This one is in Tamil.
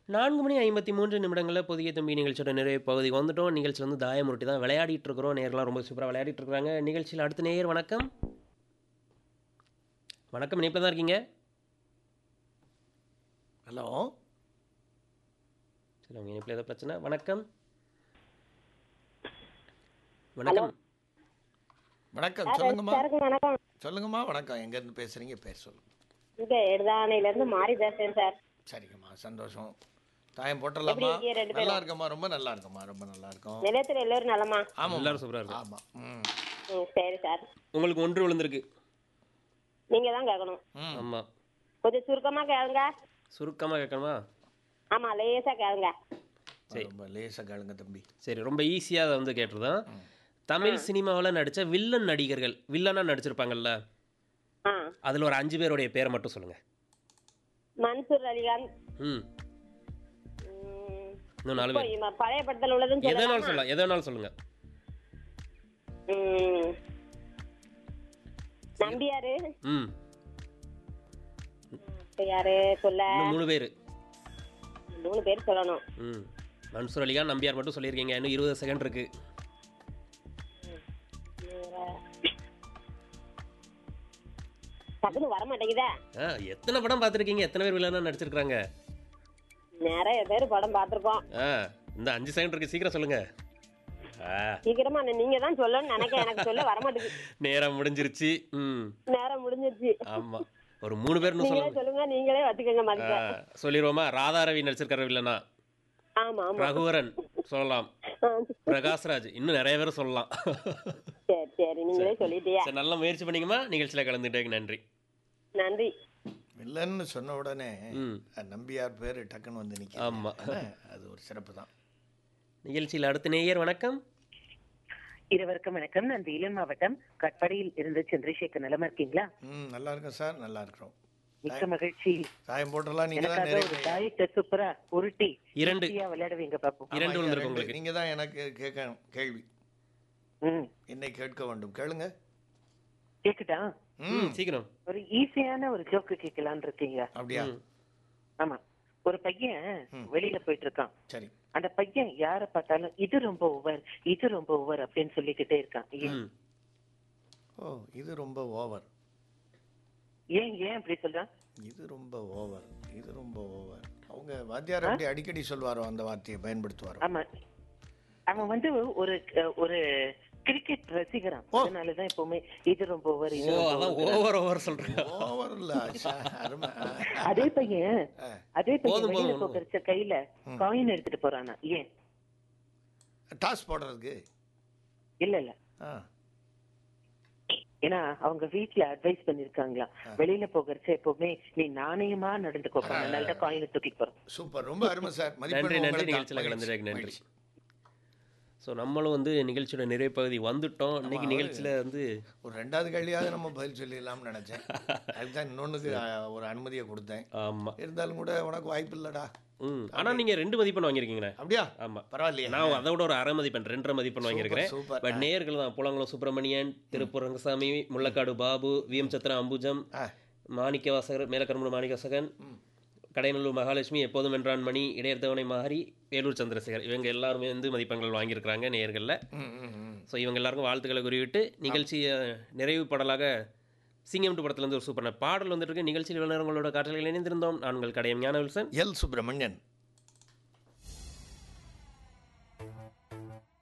நான்கு மணி ஐம்பத்தி மூன்று நிமிடங்களில் புதிய தம்பி நிகழ்ச்சியோட நிறைய பகுதிக்கு வந்துட்டோம் நிகழ்ச்சியில் வந்து தாயமுருட்டி தான் விளையாடிட்டு இருக்கிறோம் நேரெலாம் ரொம்ப சூப்பராக விளையாடிட்டு இருக்கிறாங்க நிகழ்ச்சியில் அடுத்த நேயர் வணக்கம் வணக்கம் இணைப்பில் தான் இருக்கீங்க ஹலோ சரி உங்கள் இணைப்பில் ஏதோ பிரச்சனை வணக்கம் வணக்கம் வணக்கம் சொல்லுங்கம்மா சாருக்கு வணக்கம் சொல்லுங்கம்மா வணக்கம் எங்கேருந்து பேசுகிறீங்க பேர் சொல்லுங்க இங்க எடுதானையில இருந்து மாறி பேசுறேன் சார் சரிங்கம்மா சந்தோஷம் தாயம் போட்டுடலாமா எப்படி இருக்கீங்க ரெண்டு பேரும்? நல்லா இருக்கம்மா ரொம்ப நல்லா இருக்கம்மா ரொம்ப நல்லா இருக்கும் நிலையத்துல எல்லாரும் நலமா ஆமாம் எல்லாரும் சூப்பராக இருக்கும் ஆமாம் ம் ம் சரி சார் உங்களுக்கு ஒன்று விழுந்திருக்கு நீங்க தான் கேட்கணும் ம் ஆமாம் கொஞ்சம் சுருக்கமா கேளுங்க சுருக்கமாக கேட்கணுமா ஆமா லேசா கேளுங்க ரொம்ப லேசாக கேளுங்க தம்பி சரி ரொம்ப ஈஸியாக அதை வந்து கேட்டுருதான் தமிழ் சினிமாவில் நடித்த வில்லன் நடிகர்கள் வில்லனாக நடிச்சிருப்பாங்கல்ல ஆ அதில் ஒரு அஞ்சு பேருடைய பேரை மட்டும் சொல்லுங்கள் மன்சூர் அலிகான் ம் ம், இன்னும் நாலு இப்போ பேர் இவன் பழைய படத்துல உள்ளதுன்னு எதனாலும் சொல்லலாமா? சொல்லலாம் எதனாலும் சொல்லுங்கள் ம் நம்பியாரு ம் இப்ப யாரு சொல்ல இன்னும் மூணு பேர் மூணு பேர் சொல்லணும் ம் மன்சூர் அலிகான் நம்பியார் மட்டும் சொல்லியிருக்கீங்க இன்னும் இருபது செகண்ட் இருக்கு டக்குனு வர மாட்டேங்குதா ஆ எத்தனை படம் பார்த்துருக்கீங்க எத்தனை பேர் வில்லனாக நடிச்சிருக்காங்க நிறைய பேர் படம் பார்த்திருக்கோம் ஆ இந்த அஞ்சு செகண்ட் இருக்கு சீக்கிரம் சொல்லுங்க ஆ சீக்கிரமா நீங்க தான் சொல்லணும்னு நினைக்க எனக்கு சொல்ல வர மாட்டேங்குது நேரம் முடிஞ்சிருச்சு ம் நேரம் முடிஞ்சிருச்சு ஆமாம் ஒரு மூணு பேர்னு நீங்களே சொல்லுங்க சொல்லுங்க நீங்களே வச்சுக்கோங்க ஆ, மதிக்க சொல்லிடுவோமா ராதாரவி நடிச்சிருக்கிற வில்லனா ஆமா ஆமா ரகுவரன் சொல்லலாம் ஆ, பிரகாஷ்ராஜ் இன்னும் நிறைய பேர் சொல்லலாம் சரி சரி நீங்களே சொல்லிட்டியா சரி நல்ல முயற்சி பண்ணீங்கம்மா நிகழ்ச்சியில் கலந்துட்டேங்க நன்றி நன்றி வில்லன்னு சொன்ன உடனே ம் அஹ், நம்பியார் பேர் டக்குன்னு வந்து நிற்க ஆமா. அது ஒரு சிறப்பு தான் நிகழ்ச்சியில் அடுத்த நேயர் வணக்கம் இருவருக்கும் வணக்கம் நான் வேலூர் மாவட்டம் கட்படியில் இருந்து சந்திரசேகர் நலமா இருக்கீங்களா ம் நல்லா இருக்கோம் சார் நல்லா இருக்கிறோம் மிக்க மகிழ்ச்சி தாயம் போட்டுடலாம் நீங்கள் தான் எனக்காக ஒரு நிறைய தாயத்தை சூப்பரா உருட்டி இரண்டு. ஈஸியா விளையாடுவீங்க பாப்போம் இரண்டு விழுந்திருக்கு உங்களுக்கு நீங்கள் தான் எனக்கு கேட்க கேள்வி ம் என்னை கேட்க வேண்டும் கேளுங்க கேக்குதா ம் சீக்கிரம் ஒரு ஈஸியான ஒரு ஜோக்கு கேட்கலான்னு இருக்கீங்க அப்படியா ம். ஆமா ஒரு பையன் வெளியில போயிட்டு இருக்கான் சரி அந்த பையன் யார பார்த்தாலும் இது ரொம்ப ஓவர் இது ரொம்ப ஓவர் அப்படின்னு சொல்லிக்கிட்டே இருக்கான் ஏன் ம் ஓ இது ரொம்ப ஓவர் ஏன் ஏன் அப்படி சொல்றான் இது ரொம்ப ஓவர் இது ரொம்ப ஓவர் அவங்க வாத்தியார் அப்படி அடிக்கடி சொல்வாரோ அந்த வார்த்தையை பயன்படுத்துவாரோ ஆமா அவன் வந்து ஒரு ஒரு கிரிக்கெட் ரசிகரான் அதனாலதான் எப்பவுமே இது ரொம்ப ஓவர் இது ஓ ரொம்ப அதான் over. ஓவர் ஓவர் சொல்கிறேன் ஓவர் இல்ல ச- அருமை ஆ. அதே பையன் அதே பையன் போதும், வெளியில போதும். போகிறச்ச கையில காயின் எடுத்துட்டு போறானா ஏன் டாஸ் போடுறதுக்கு இல்ல இல்ல ஆ ஏன்னா அவங்க வீட்ல அட்வைஸ் பண்ணிருக்காங்களா வெளியில போகிறச்ச எப்பவுமே நீ நாணயமா நடந்துக்கோ அதனால தான் காயினை தூக்கிட்டு போறோம் சூப்பர் ரொம்ப அருமை சார் நன்றி மதிப்பெண் நன்றி உங்களுக்கு நிகழ்ச்சியில் தான். கலந்துட்டேன் நன்றி மகிழ்ச்சி. ஸோ நம்மளும் வந்து நிகழ்ச்சியோட நிறைய பகுதி வந்துட்டோம் இன்னைக்கு நிகழ்ச்சியில் வந்து ஒரு ரெண்டாவது கேள்வியாவது நம்ம பதில் சொல்லிடலாம்னு நினைச்சேன் அதுதான் இன்னொன்னுக்கு ஆ, ஒரு அனுமதியை கொடுத்தேன் ஆமாம் இருந்தாலும் கூட உனக்கு வாய்ப்பு இல்லடா ம் ஆனால் நீங்கள் ரெண்டு மதிப்பெண் வாங்கியிருக்கீங்களே அப்படியா ஆமாம் பரவாயில்லையா நான் அதோட ஒரு அரை மதிப்பெண் ரெண்டரை மதிப்பெண் வாங்கியிருக்கிறேன் சூப்பர். பட் நேர்கள் தான் புலங்குளம் சுப்பிரமணியன் திருப்பூர் ரங்கசாமி முள்ளக்காடு பாபு விஎம் சத்திரம் அம்புஜம் ஆ. மாணிக்க வாசகர் மேலக்கரும்பு மாணிக்கவாசகன் கடைநல்லூர் மகாலட்சுமி எப்போதும் வென்றான் மணி இடையர்த்தவனை மாரி வேலூர் சந்திரசேகர் இவங்க எல்லாருமே வந்து மதிப்பெண்கள் வாங்கியிருக்கிறாங்க நேயர்களில் ம், ம், ம். ஸோ இவங்க எல்லாருக்கும் வாழ்த்துக்களை குறிவிட்டு நிகழ்ச்சியை நிறைவு பாடலாக சிங்கம் டு படத்துலேருந்து ஒரு சூப்பரான பாடல் வந்துட்டு இருக்கு நிகழ்ச்சியில் விளையாடுங்களோட காற்றலில் இணைந்திருந்தோம் நான் உங்கள் கடையம் ஞான வில்சன் எல் சுப்பிரமணியன்